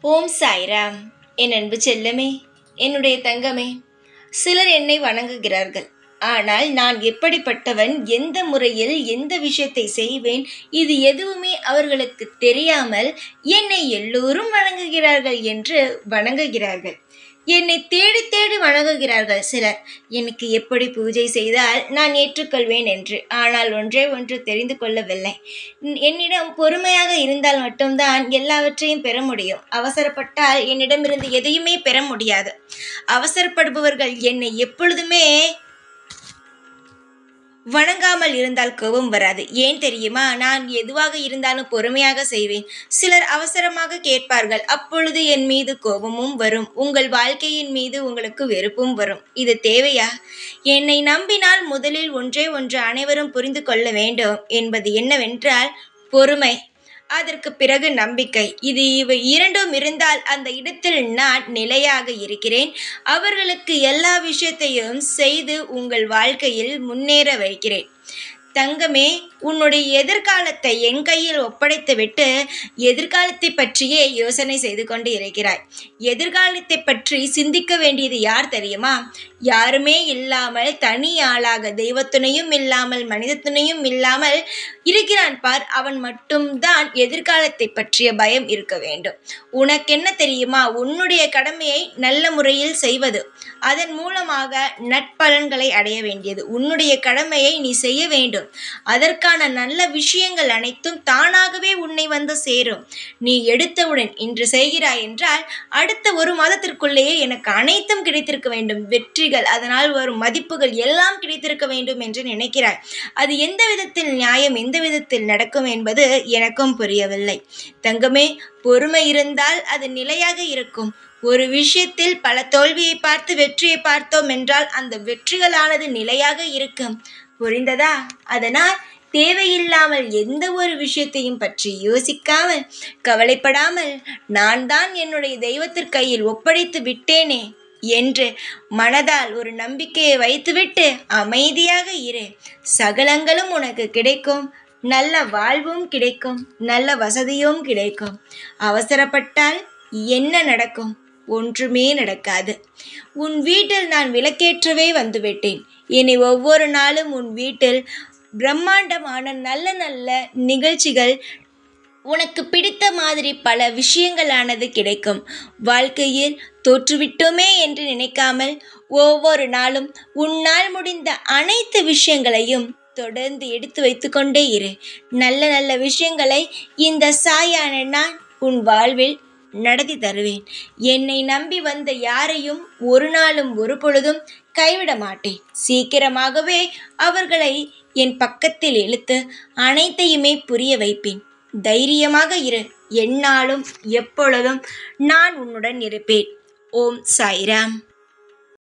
ஓம் சாய்ராம் என் அன்பு செல்லமே என்னுடைய தங்கமே சிலர் என்னை வணங்குகிறார்கள் ஆனால் நான் எப்படிப்பட்டவன் எந்த முறையில் எந்த விஷயத்தை செய்வேன் இது எதுவுமே அவர்களுக்கு தெரியாமல் என்னை எல்லோரும் வணங்குகிறார்கள் என்று வணங்குகிறார்கள் என்னை தேடி தேடி வணங்குகிறார்கள் சிலர் எனக்கு எப்படி பூஜை செய்தால் நான் ஏற்றுக்கொள்வேன் என்று ஆனால் ஒன்றே ஒன்று தெரிந்து கொள்ளவில்லை என்னிடம் பொறுமையாக இருந்தால் மட்டும்தான் எல்லாவற்றையும் பெற முடியும் அவசரப்பட்டால் என்னிடமிருந்து எதையுமே பெற முடியாது அவசரப்படுபவர்கள் என்னை எப்பொழுதுமே வணங்காமல் இருந்தால் கோபம் வராது ஏன் தெரியுமா நான் எதுவாக இருந்தாலும் பொறுமையாக செய்வேன் சிலர் அவசரமாக கேட்பார்கள் அப்பொழுது என் மீது கோபமும் வரும் உங்கள் வாழ்க்கையின் மீது உங்களுக்கு வெறுப்பும் வரும் இது தேவையா என்னை நம்பினால் முதலில் ஒன்றே ஒன்று அனைவரும் புரிந்து கொள்ள வேண்டும் என்பது என்னவென்றால் பொறுமை அதற்கு பிறகு நம்பிக்கை இது இவை இரண்டும் இருந்தால் அந்த இடத்தில் நான் நிலையாக இருக்கிறேன் அவர்களுக்கு எல்லா விஷயத்தையும் செய்து உங்கள் வாழ்க்கையில் முன்னேற வைக்கிறேன் தங்கமே உன்னுடைய எதிர்காலத்தை என் கையில் ஒப்படைத்துவிட்டு எதிர்காலத்தை பற்றியே யோசனை செய்து கொண்டு இருக்கிறாய் எதிர்காலத்தை பற்றி சிந்திக்க வேண்டியது யார் தெரியுமா யாருமே இல்லாமல் தனி ஆளாக தெய்வத்துணையும் இல்லாமல் மனித துணையும் இல்லாமல் இருக்கிறான் பார் அவன் மட்டும்தான் எதிர்காலத்தை பற்றிய பயம் இருக்க வேண்டும் உனக்கென்ன தெரியுமா உன்னுடைய கடமையை நல்ல முறையில் செய்வது அதன் மூலமாக நட்பலன்களை அடைய வேண்டியது உன்னுடைய கடமையை நீ செய்ய வேண்டும் அதற்கான நல்ல விஷயங்கள் அனைத்தும் தானாகவே உன்னை வந்து சேரும் நீ எடுத்தவுடன் இன்று செய்கிறாய் என்றால் அடுத்த ஒரு மாதத்திற்குள்ளேயே எனக்கு அனைத்தும் கிடைத்திருக்க வேண்டும் வெற்றிகள் அதனால் வரும் மதிப்புகள் எல்லாம் கிடைத்திருக்க வேண்டும் என்று நினைக்கிறாய் அது எந்த விதத்தில் நியாயம் எந்த விதத்தில் நடக்கும் என்பது எனக்கும் புரியவில்லை தங்கமே பொறுமை இருந்தால் அது நிலையாக இருக்கும் ஒரு விஷயத்தில் பல தோல்வியை பார்த்து வெற்றியை பார்த்தோம் என்றால் அந்த வெற்றிகளானது நிலையாக இருக்கும் புரிந்ததா அதனால் தேவையில்லாமல் எந்த ஒரு விஷயத்தையும் பற்றி யோசிக்காமல் கவலைப்படாமல் நான் தான் என்னுடைய தெய்வத்திற்கு கையில் ஒப்படைத்து விட்டேனே என்று மனதால் ஒரு நம்பிக்கையை வைத்துவிட்டு அமைதியாக இரு சகலங்களும் உனக்கு கிடைக்கும் நல்ல வாழ்வும் கிடைக்கும் நல்ல வசதியும் கிடைக்கும் அவசரப்பட்டால் என்ன நடக்கும் ஒன்றுமே நடக்காது உன் வீட்டில் நான் விளக்கேற்றவே வந்துவிட்டேன் இனி ஒவ்வொரு நாளும் உன் வீட்டில் பிரம்மாண்டமான நல்ல நல்ல நிகழ்ச்சிகள் உனக்கு பிடித்த மாதிரி பல விஷயங்களானது கிடைக்கும் வாழ்க்கையில் தோற்றுவிட்டோமே என்று நினைக்காமல் ஒவ்வொரு நாளும் உன்னால் முடிந்த அனைத்து விஷயங்களையும் தொடர்ந்து எடுத்து வைத்துக்கொண்டே இரு நல்ல நல்ல விஷயங்களை இந்த சாயான நான் உன் வாழ்வில் நடத்தி தருவேன் என்னை நம்பி வந்த யாரையும் ஒரு நாளும் ஒரு பொழுதும் கைவிட மாட்டேன் சீக்கிரமாகவே அவர்களை என் பக்கத்தில் இழுத்து அனைத்தையுமே புரிய வைப்பேன் தைரியமாக இரு எந்நாளும் எப்பொழுதும் நான் உன்னுடன் இருப்பேன் ஓம் சாய்ராம்